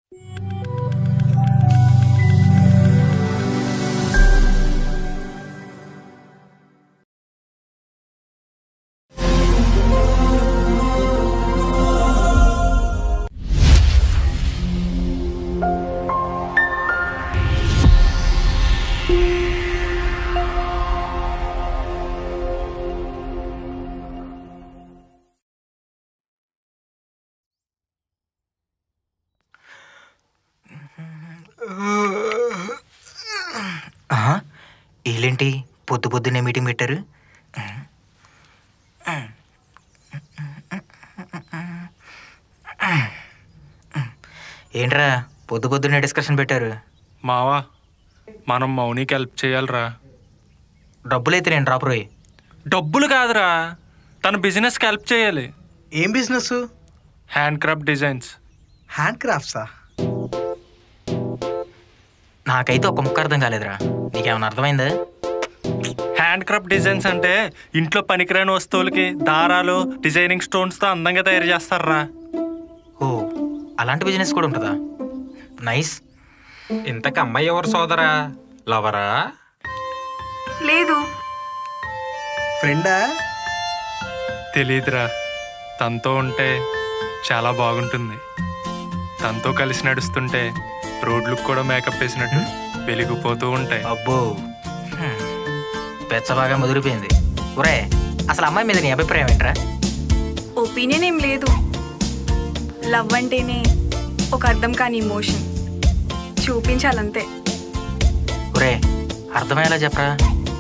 ఆహా, వీళ్ళేంటి పొద్దు పొద్దున్నే మీటింగ్ పెట్టారు ఏంట్రా పొద్దు పొద్దున్నే డిస్కషన్ పెట్టారు మావా మనం మౌనికి హెల్ప్ చేయాలిరా డబ్బులైతే నేను డ్రాప్ రోయ్ డబ్బులు కాదురా తన బిజినెస్కి హెల్ప్ చేయాలి ఏం business hand craft designs hand క్రాఫ్ట్సా నాకైతే ఒక ముక్క అర్థం కాలేదురా నీకేమైనా అర్థమైందా హ్యాండ్ క్రాఫ్ట్ డిజైన్స్ అంటే ఇంట్లో పనికిరాని వస్తువులకి దారాలు డిజైనింగ్ స్టోన్స్తో అందంగా తయారు చేస్తారా ఓ అలాంటి బిజినెస్ కూడా ఉంటుందా నైస్ ఇంతకు అమ్మాయి ఎవరు సోదరా లవరా లేదు ఫ్రెండా తెలియదురా తనతో ఉంటే చాలా బాగుంటుంది తనతో కలిసి నడుస్తుంటే రోడ్లకు కూడా మేకప్ వేసినట్టు వెలిగిపోతూ ఉంటాయి అబ్బో హ్మ్. పెచ్చ బాగా ముదిరిపోయింది ఒరే అసలు అమ్మాయి మీద నీ అభిప్రాయం ఏంట్రా ఒపీనియన్ ఏం లేదు లవ్ అంటేనే ఒక అర్థం కాని ఇమోషన్ చూపించాలంతే ఒరే అర్థమయ్యేలా చెప్పరా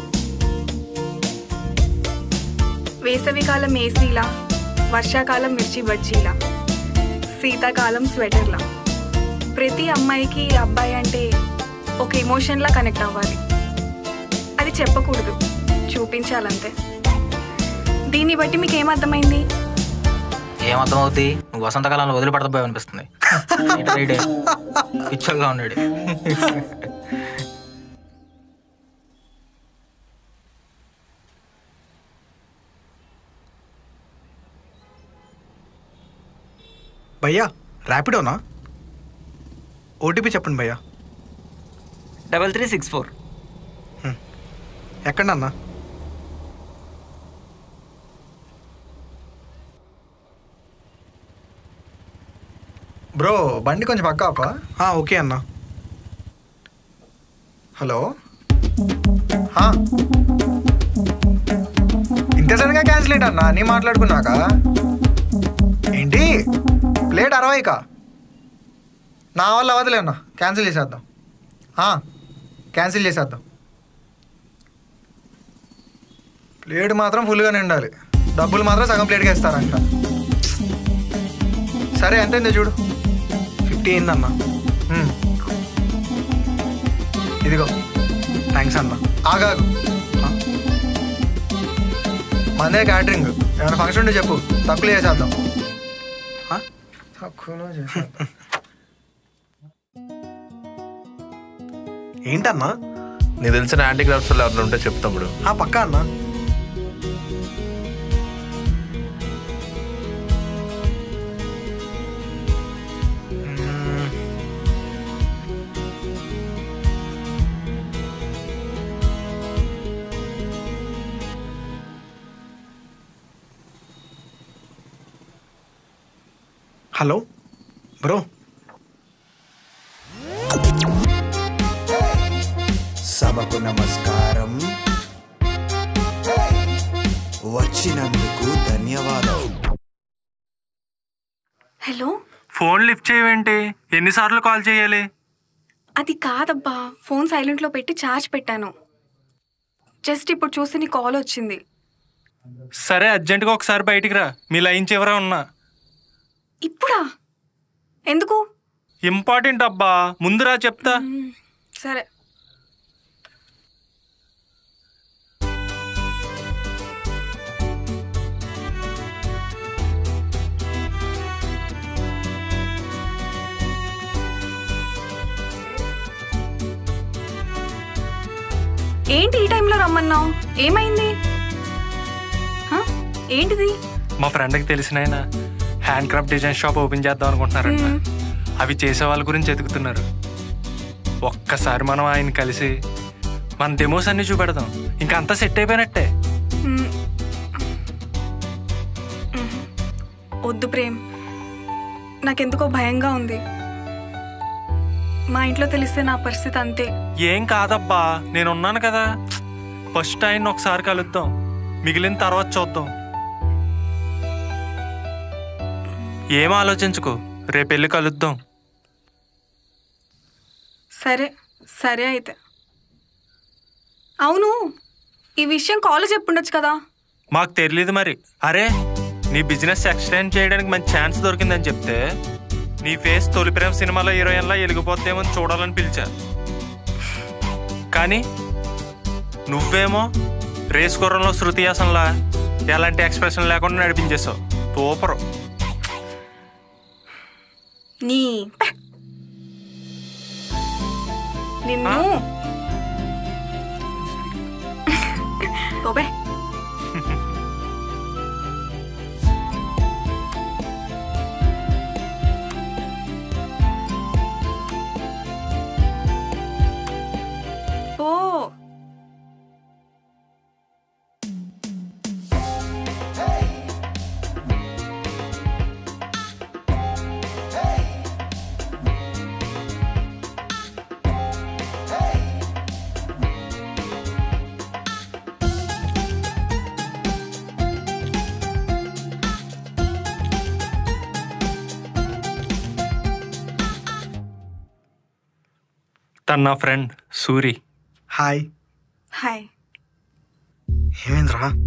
వేసవికాలం ఏసీలా వర్షాకాలం మిర్చి బజ్జీలా శీతాకాలం స్వెటర్లా ప్రతి అమ్మాయికి అబ్బాయి అంటే ఒక ఎమోషన్లా కనెక్ట్ అవ్వాలి అది చెప్పకూడదు చూపించాలంతే దీన్ని బట్టి మీకు ఏమర్థమైంది ఏమర్థం అవుద్ది నువ్వు వసంతకాలంలో వదిలిపడతావు అనిపిస్తుంది ఏంటి రైడే? పిచ్చోగా ఉన్నాడు భయ్యా ర్యాపిడోనా ఓటీపీ చెప్పండి భయ్యా డబల్ త్రీ సిక్స్ ఫోర్ ఎక్కడన్నా బ్రో బండి కొంచెం పక్క ఆపా? ఆ, ఓకే అన్న హలో ఆ. ఇంత సడన్గా క్యాన్సిల్ ఏంటి అన్న నీ మాట్లాడుకున్నాక ఏంటి ప్లేట్ అరవైకా నా వల్ల అవ్వదులే అన్న క్యాన్సిల్ చేసేద్దాం ఆ, క్యాన్సిల్ చేసేద్దాం ప్లేట్ మాత్రం ఫుల్గానే ఉండాలి డబ్బులు మాత్రం సగం ప్లేట్గా ఇస్తారంట సరే ఎంతైందో చూడు ఫిఫ్టీ అయిందన్న ఉమ్. ఇదిగో థ్యాంక్స్ అన్న ఆగాగు ఆ? మందే క్యాటరింగ్ ఏమైనా ఫంక్షన్ ఉంటే చెప్పు తక్కువ చేసేద్దాం ఆ? తక్కువలో చేసేద్దాం ఏంటన్నా నీకు తెలిసిన హ్యాండిక్రాఫ్ట్స్ ఎవరైనా ఉంటే చెప్తాడు ఆ పక్క అన్న మ్మ్. హలో బ్రో సభకు నమస్కారం వచ్చినందుకు ధన్యవాదాలు హలో ఫోన్ లిఫ్ట్ చేయవేంటి ఎన్నిసార్లు కాల్ చేయాలి అది కాదబ్బా ఫోన్ సైలెంట్లో పెట్టి ఛార్జ్ పెట్టాను జస్ట్ ఇప్పుడు చూసి నీ కాల్ వచ్చింది సరే అర్జెంటుగా ఒకసారి బయటికి రా మీ లైన్ చివర ఉన్నా ఇప్పుడా ఎందుకు ఇంపార్టెంట్ అబ్బా ముందురా చెప్తా మ్మ్, సరే ఏంటి ఈ టైంలో రమ్మన్నావు ఏమైంది హ? ఏంటిది మా ఫ్రెండ్కి తెలిసిన ఆయన hand craft design shop open చేద్దాం అనుకుంటున్నారంట మ్మ్. అవి చేసే వాళ్ళ గురించి ఎతుకుతున్నారు ఒక్కసారి మనం ఆయన కలిసి మన డెమోస్ అన్ని చూపెడదాం ఇంకా అంతా సెట్ అయిపోయినట్టే మ్మ్. మ్మ్. వద్దు ప్రేమ్ నాకెందుకో భయంగా ఉంది మా ఇంట్లో తెలిస్తే నా పరిస్థితి అంతే ఏం కాదబ్బా నేనున్నాను కదా ఫస్ట్ ఆయన ఒకసారి కలుద్దాం మిగిలిన తర్వాత చూద్దాం ఏం ఆలోచించుకో రేపెళ్ళి కలుద్దాం సరే సరే అయితే అవును ఈ విషయం కాలేజ్ చెప్పుండొచ్చు కదా మాకు తెలియదు మరి అరే నీ బిజినెస్ ఎక్స్టెండ్ చేయడానికి మంచి ఛాన్స్ దొరికిందని చెప్తే నీ ఫేస్ తొలి ప్రేమ సినిమాలో హీరోయిన్లా వెలిగిపోతేమో అని చూడాలని పిలిచా కానీ నువ్వేమో రేస్ గుర్రంలో శృతి హాసన్లా ఎలాంటి ఎక్స్ప్రెషన్ లేకుండా నడిపించేసావు సూపర్ నీ పే. నిన్ను పోబే పో తన నా ఫ్రెండ్ సూరి హాయ్ హాయ్ ఏమైందిరా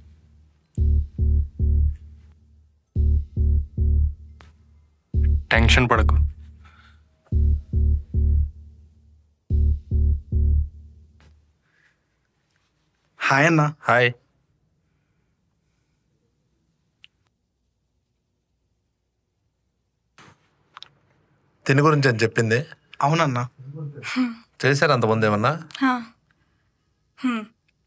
టెన్షన్ పడకు హాయ్ అన్న హాయ్ తిని గురించి అని చెప్పింది అవునన్నా చేశారు అంతమంది ఏమన్నా హా. హ్మ్.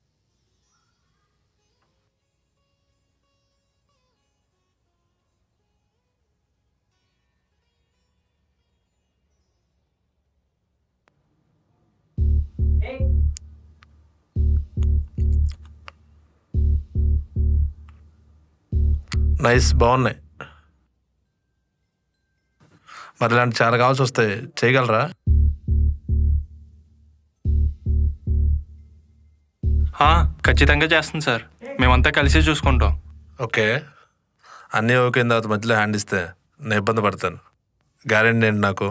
నైస్ బాగున్నాయి మరి ఇలాంటి చాలా కావాల్సి వస్తాయి చేయగలరా ఆ, ఖచ్చితంగా చేస్తుంది సార్ మేమంతా కలిసి చూసుకుంటాం ఓకే అన్నీ ఓకే అయిన తర్వాత మధ్యలో హ్యాండ్ ఇస్తే నేను ఇబ్బంది పడతాను గ్యారెంటీ ఏంటి నాకు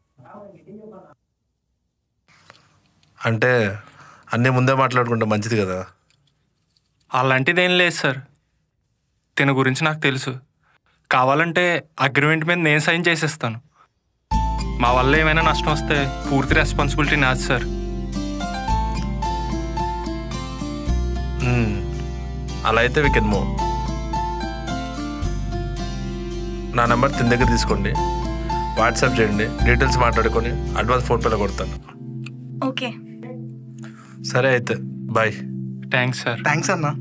అంటే అన్నీ ముందే మాట్లాడుకుంటే మంచిది కదా అలాంటిది ఏం లేదు సార్ తిన గురించి నాకు తెలుసు కావాలంటే అగ్రిమెంట్ మీద నేను సైన్ చేసేస్తాను మా వల్ల ఏమైనా నష్టం వస్తే పూర్తి రెస్పాన్సిబిలిటీ నాది సార్ మ్మ్. అలా అయితే వీ కెన్ మూవ్ నా నెంబర్ తిని దగ్గర తీసుకోండి వాట్సాప్ చేయండి డీటెయిల్స్ మాట్లాడుకొని అడ్వాన్స్ ఫోన్పేలో కొడతాను ఓకే సరే అయితే బాయ్ థ్యాంక్స్ సార్ థ్యాంక్స్ అన్న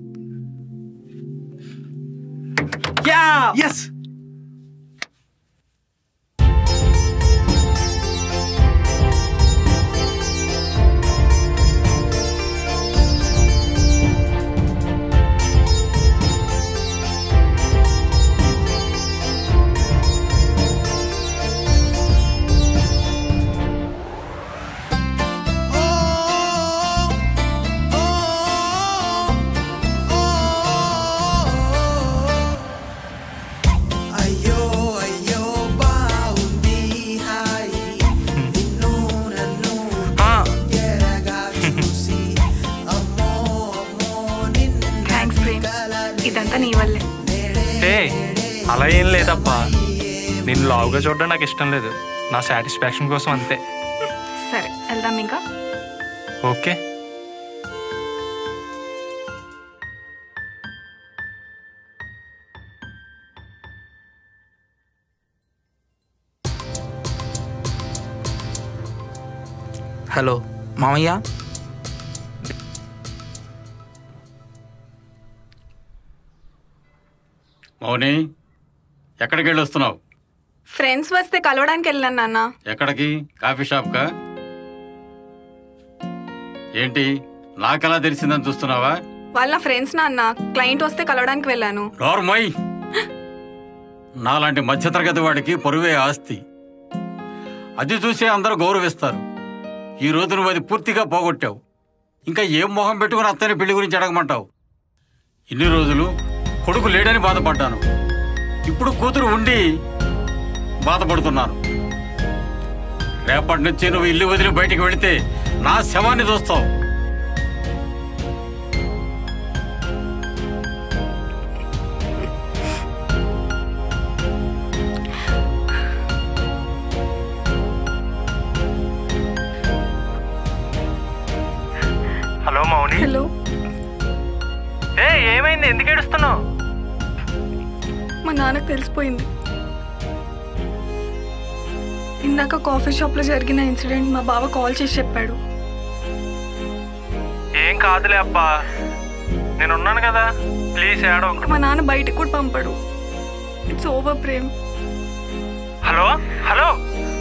ఎస్ అయ్యో అయ్యో బాగుంది హాయి నిన్ను నన్ను ఆ, ఎరగా చూసి అమ్మో అమ్మో నిన్ను థ్యాంక్స్ ప్రేమ్ ఇదంతా నీ వల్లే ఏ అలా ఏం లేదప్పా నేను లావుగా చూడడం నాకు ఇష్టం లేదు నా సాటిస్ఫాక్షన్ కోసం అంతే సరే వెళ్దాం ఇంకా ఓకే హలో మామయ్య మౌని ఎక్కడికి వెళ్ళి వస్తున్నావు ఫ్రెండ్స్ వస్తే కలవడానికి వెళ్ళాను నాన్న ఎక్కడికి కాఫీ షాప్కా ఏంటి నాకెలా తెలిసిందని చూస్తున్నావా వాళ్ళ ఫ్రెండ్స్ నాన్న క్లయింట్ వస్తే కలవడానికి వెళ్ళాను నోర్మై నాలాంటి మధ్యతరగతి వాడికి పరువే ఆస్తి అది చూసే అందరూ గౌరవిస్తారు ఈ రోజు నువ్వు అది పూర్తిగా పోగొట్టావు ఇంకా ఏం మొహం పెట్టుకుని అత్తని పెళ్లి గురించి అడగమంటావు ఇన్ని రోజులు కొడుకు లేడని బాధపడ్డాను ఇప్పుడు కూతురు ఉండి బాధపడుతున్నాను రేపటి నుంచి నువ్వు ఇల్లు వదిలి బయటికి వెళితే నా శవాన్ని చూస్తావు హలో మౌని హలో ఏ ఏమైంది ఎందుకు ఏడుస్తున్నావు మా నాన్నకు తెలిసిపోయింది ఇందాక కాఫీ షాప్లో జరిగిన ఇన్సిడెంట్ మా బావ కాల్ చేసి చెప్పాడు ఏం కాదులే అబ్బా నేను ఉన్నాను కదా ప్లీజ్ ఏడో మా నాన్న బయటకు కూడా పంపడు it's over Prem hello hello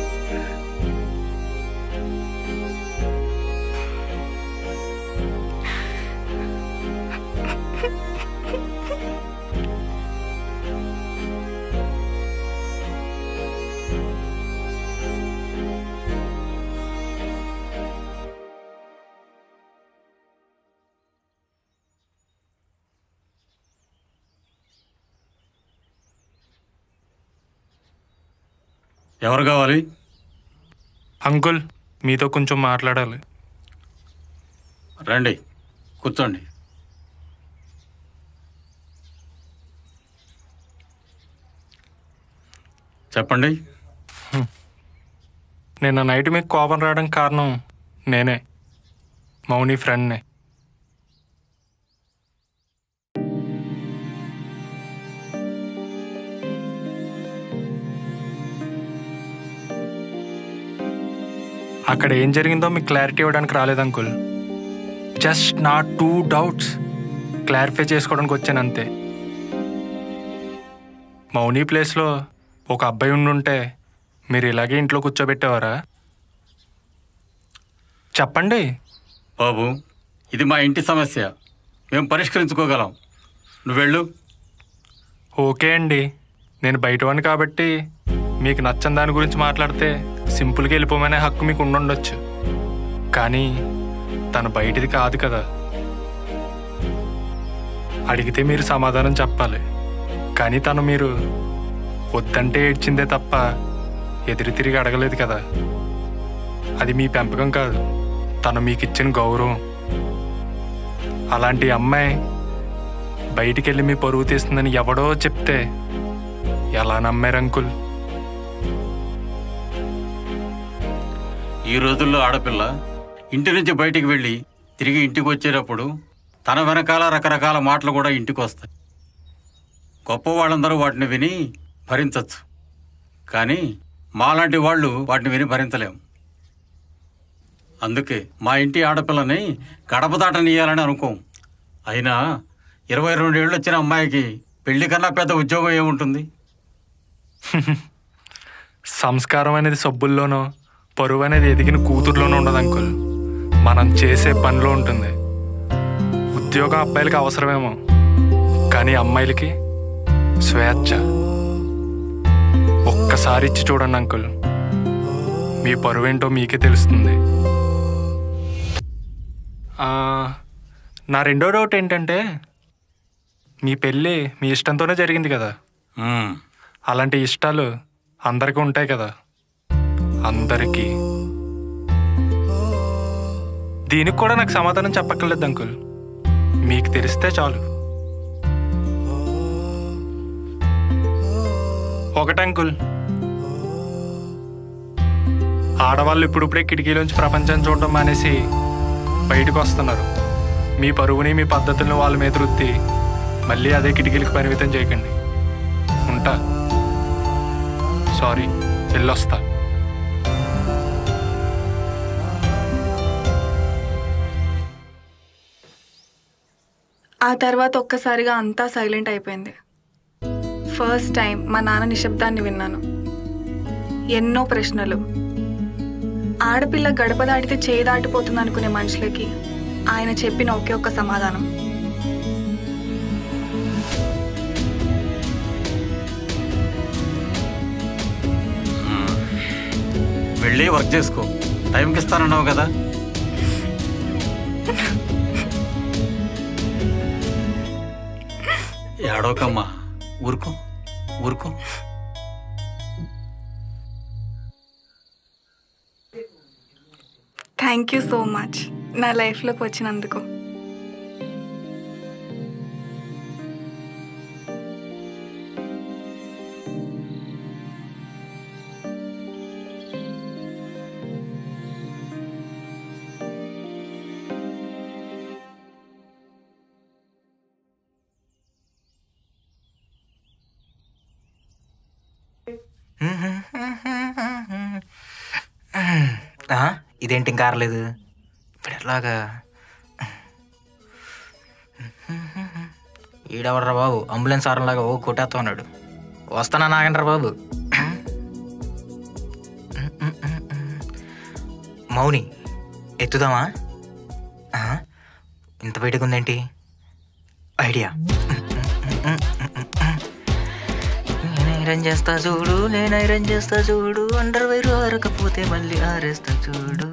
ఎవరు కావాలి అంకుల్ మీతో కొంచెం మాట్లాడాలి రండి కూర్చోండి చెప్పండి నిన్న నైట్ మీకు కోపం రావడానికి కారణం నేనే మౌని ఫ్రెండ్నే అక్కడ ఏం జరిగిందో మీకు క్లారిటీ ఇవ్వడానికి రాలేదు అంకుల్ జస్ట్ నా టూ డౌట్స్ క్లారిఫై చేసుకోవడానికి వచ్చాను అంతే మౌని ప్లేస్లో ఒక అబ్బాయి ఉండుంటే మీరు ఇలాగే ఇంట్లో కూర్చోబెట్టేవారా చెప్పండి బాబు ఇది మా ఇంటి సమస్య మేము పరిష్కరించుకోగలం నువ్వు వెళ్ళు ఓకే అండి నేను బయటవాడిని కాబట్టి మీకు నచ్చని దాని గురించి మాట్లాడితే సింపుల్గా వెళ్ళిపోమనే హక్కు మీకు ఉండుండొచ్చు కానీ తను బయటిది కాదు కదా అడిగితే మీరు సమాధానం చెప్పాలి కానీ తను మీరు వద్దంటే ఏడ్చిందే తప్ప ఎదురు తిరిగి అడగలేదు కదా అది మీ పెంపకం కాదు తను మీకు ఇచ్చిన గౌరవం అలాంటి అమ్మాయి బయటికి వెళ్ళి మీ పరువు తీస్తుందని ఎవడో చెప్తే ఎలా నమ్మారు అంకుల్ ఈ రోజుల్లో ఆడపిల్ల ఇంటి నుంచి బయటికి వెళ్ళి తిరిగి ఇంటికి వచ్చేటప్పుడు తన వెనకాల రకరకాల మాటలు కూడా ఇంటికి వస్తాయి గొప్ప వాళ్ళందరూ వాటిని విని భరించవచ్చు కానీ మాలాంటి వాళ్ళు వాటిని విని భరించలేం అందుకే మా ఇంటి ఆడపిల్లని గడప దాటనియాలని అనుకోం అయినా ఇరవై రెండేళ్ళు వచ్చిన అమ్మాయికి పెళ్లి కన్నా పెద్ద ఉద్యోగం ఏముంటుంది సంస్కారం అనేది సబ్బుల్లోనో పరువు అనేది ఎదిగిన కూతుర్లోనో ఉండదు అంకుల్ మనం చేసే పనిలో ఉంటుంది ఉద్యోగం అబ్బాయిలకి అవసరమేమో కానీ అమ్మాయిలకి స్వేచ్ఛ ఒక్కసారి ఇచ్చి చూడండి అంకుల్ మీ పరువేంటో మీకే తెలుస్తుంది ఆ, నా రెండో డౌట్ ఏంటంటే మీ పెళ్ళి మీ ఇష్టంతోనే జరిగింది కదా మ్మ్. అలాంటి ఇష్టాలు అందరికీ ఉంటాయి కదా అందరికీ దీనికి కూడా నాకు సమాధానం చెప్పక్కర్లేదు అంకుల్ మీకు తెలిస్తే చాలు ఒకటి అంకుల్ ఆడవాళ్ళు ఇప్పుడిప్పుడే కిటికీలోంచి ప్రపంచాన్ని చూడడం మానేసి బయటకు వస్తున్నారు మీ పరువుని మీ పద్ధతులను వాళ్ళ మీద రుద్ది మళ్ళీ అదే కిటికీలకు పరిమితం చేయకండి ఉంటా సారీ వెళ్ళొస్తా ఆ తర్వాత ఒక్కసారిగా అంతా సైలెంట్ అయిపోయింది ఫస్ట్ టైం మా నాన్న నిశ్శబ్దాన్ని విన్నాను ఎన్నో ప్రశ్నలు ఆడపిల్ల గడప దాటితే చేయి దాటిపోతుంది అనుకునే మనుషులకి ఆయన చెప్పిన ఒకే ఒక్క సమాధానం వెళ్ళి వర్క్ చేసుకో టైంకి ఇస్తానన్నావు కదా ఏడోకమ్మా ఊరుకో ఊరుకో థ్యాంక్ యూ సో మచ్ నా లైఫ్లోకి వచ్చినందుకు ఆ, ఇదేంటి ఇంకా ఆరలేదు ఇప్పుడు ఎలాగా ఈడెవర్రా బాబు అంబులెన్స్ ఆరంలాగా ఓ కొట్టేస్తా ఉన్నాడు వస్తానా నాగండ్రా బాబు మౌని ఎత్తుదామా ఆ, ఇంత బయటకు ఉందేంటి ఐడియా నేను ఐరన్ చేస్తా చూడు నేను ఐరన్ చేస్తా చూడు అండర్ వైర్ ఆరకపోతే మళ్ళీ ఆరేస్తా చూడు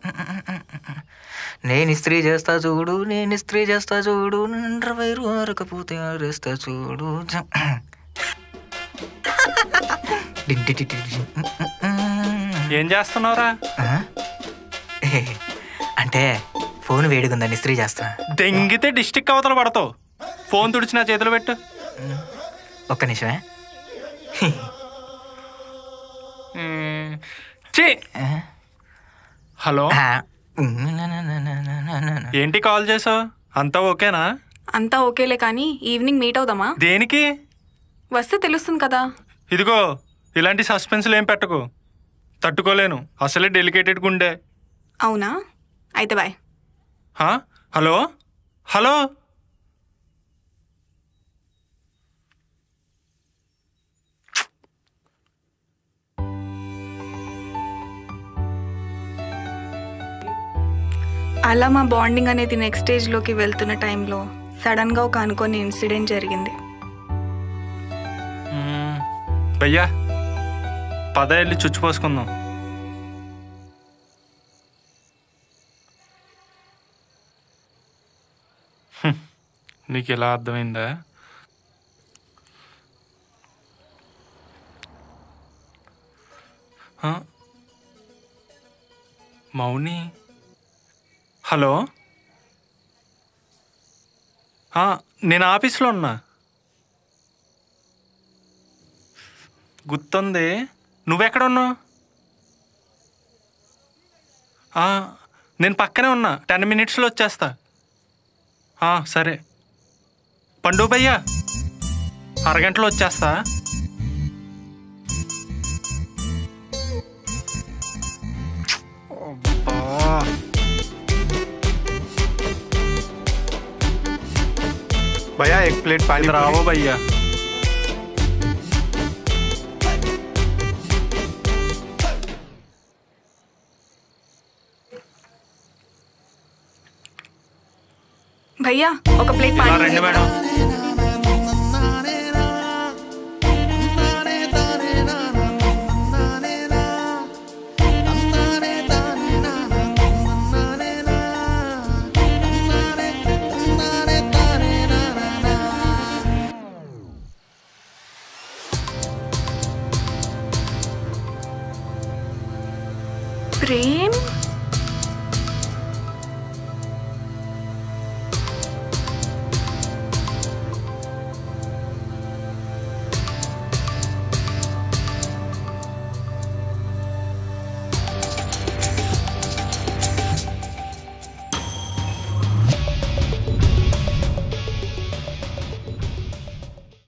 నేను ఇస్త్రీ చేస్తా చూడు నేను ఇస్త్రీ చేస్తా చూడు అండర్ వైర్ ఆరకపోతే ఆరేస్తా చూడు ఏం చేస్తున్నావురా ఆ? అంటే ఫోన్ వేడిగుందని ఇస్త్రీ చేస్తా దెంగితే డిస్టిక్ అవతల పడతావు ఫోన్ తుడిచి నా చేతిలో పెట్టు ఒక్క నిమిషమే మ్మ్. ఛీ! హలో ఆ, ఏంటి కాల్ చేసావు అంతా ఓకేనా అంతా ఓకేలే కానీ ఈవినింగ్ మీట్ అవుదామా దేనికి వస్తే తెలుస్తుంది కదా ఇదిగో ఇలాంటి సస్పెన్స్లు ఏం పెట్టకు తట్టుకోలేను అసలే డెలికేటెడ్ గుండె అవునా అయితే బాయ్ హా? హలో హలో అలా మా బాండింగ్ అనేది నెక్స్ట్ స్టేజ్లోకి వెళ్తున్న టైంలో సడన్గా ఒక అనుకోని ఇన్సిడెంట్ జరిగింది మ్మ్. భయ్యా పద వెళ్ళి చుచ్చిపోసుకుందాం హ్మ్. నీకు ఎలా అర్థమైందా ఆ? మౌని హలో ఆ, నేను ఆఫీస్లో ఉన్నా గుర్తుంది నువ్వెక్కడ ఉన్నావు ఆ, నేను పక్కనే ఉన్నా టెన్ మినిట్స్లో వచ్చేస్తా ఆ, సరే పండు భయ్యా అరగంటలో వచ్చేస్తా అబ్బా. భయ్యా ఎగ్ ప్లేట్ పానీ ఇది రావో భయ్యా భయ్యా ఒక ప్లేట్ ఇలా పానీ రండి మేడం ప్రేమ్